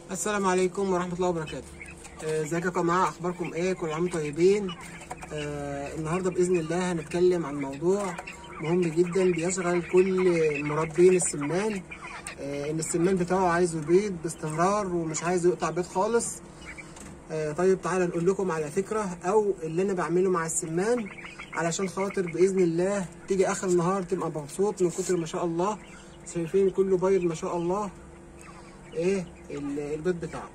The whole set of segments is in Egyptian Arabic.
السلام عليكم ورحمة الله وبركاته آه، ازيكم يا جماعة اخباركم ايه كل عام وانتم طيبين آه النهاردة بإذن الله هنتكلم عن موضوع مهم جدا بيشغل كل مربين السمان آه ان السمان بتاعه عايز يبيض باستمرار ومش عايز يقطع بيض خالص آه طيب تعالى نقول لكم على فكرة او اللي انا بعمله مع السمان علشان خاطر بإذن الله تيجي اخر النهار تبقى مبسوط من كتر ما شاء الله شايفين كله بيض ما شاء الله ايه ال- البيض بتاعه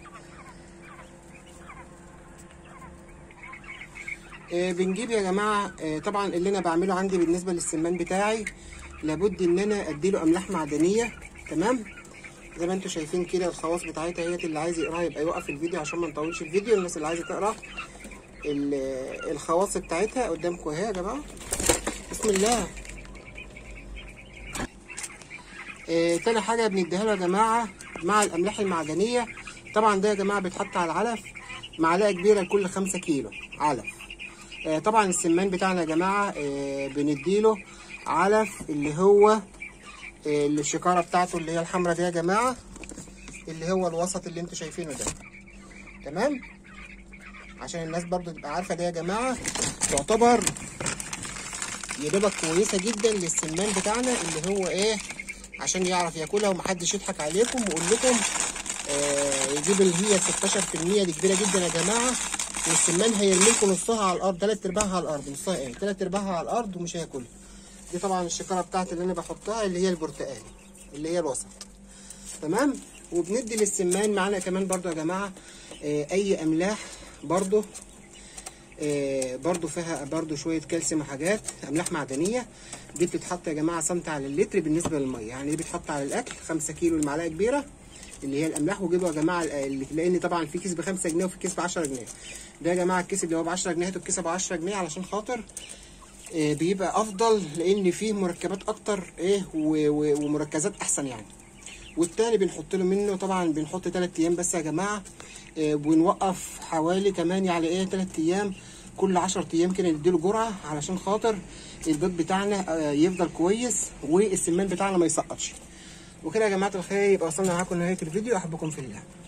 آه، بنجيب يا جماعه آه، طبعا اللي انا بعمله عندي بالنسبه للسمان بتاعي لابد ان انا اديله املاح معدنيه تمام زي ما انتم شايفين كده الخواص بتاعتها هي اللي عايز يقراها يبقى يوقف الفيديو عشان ما نطولش الفيديو الناس اللي عايزه تقرا ال- الخواص بتاعتها قدامكم اهي يا جماعه بسم الله آه، تاني حاجة بنديها له يا جماعة مع الأملاح المعدنية طبعا ده يا جماعة بيتحط على العلف معلقة كبيرة لكل خمسة كيلو علف آه، طبعا السمان بتاعنا يا جماعة آه، بنديله علف اللي هو آه، اللي الشكارة بتاعته اللي هي الحمرا دي يا جماعة اللي هو الوسط اللي انتوا شايفينه ده تمام عشان الناس برضو تبقى عارفة ده يا جماعة تعتبر يا دوبك كويسة جدا للسمان بتاعنا اللي هو ايه عشان يعرف ياكلها ومحدش يضحك عليكم ويقول لكم آه يجيب اللي هي 16% دي كبيره جدا يا جماعه والسمان هيرمي لكم نصها على الارض تلات ارباعها على الارض نصها ايه تلات ارباعها على الارض ومش هياكلها دي طبعا الشكاره بتاعتي اللي انا بحطها اللي هي البرتقالي اللي هي الوسط تمام وبندي للسمان معانا كمان برضو يا جماعه آه اي املاح برضو آه، برضو فيها برضو شوية كالسيوم وحاجات أملاح معدنية دي بتتحط يا جماعة سنتي على اللتر بالنسبة للمية يعني دي بتحط على الأكل خمسة كيلو المعلقة كبيرة اللي هي الأملاح وجيبوا يا جماعة اللي لأن طبعا في كيس بخمسة جنيه وفي كيس بعشرة جنيه ده يا جماعة الكيس اللي هو بعشرة جنيه هاتوا الكيس بعشرة جنيه علشان خاطر آه، بيبقى أفضل لأن فيه مركبات أكتر إيه و- و- ومركزات أحسن يعني والتاني بنحط له منه طبعا بنحط تلات ايام بس يا جماعه آه، ونوقف حوالي كمان يعني ايه تلات ايام كل عشر ايام كده نديله جرعه علشان خاطر البيض بتاعنا آه، يفضل كويس والسمان بتاعنا ما يسقطش وكده يا جماعه الخير يبقى وصلنا معاكم لنهايه الفيديو احبكم في الله